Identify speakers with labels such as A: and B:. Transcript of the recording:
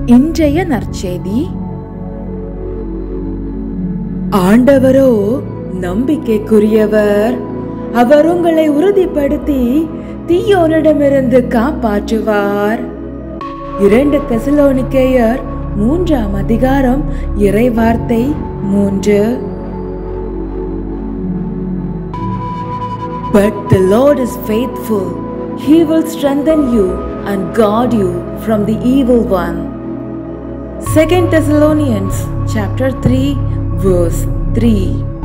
A: இன்றைய நற்செய்தி
B: ஆண்டவரோ நம்பிக்கைக்குரியவர் அவர் உங்களை உறுதிப்படுத்தி தீயோனிடமிருந்து காப்பாற்றுவார் இரண்டு தெசலோனிக்கேயர் மூன்றாம் அதிகாரம் இறைவார்த்தை மூன்று But the Lord is faithful. He will strengthen you and guard you from the evil one. 2 Thessalonians chapter 3 verse 3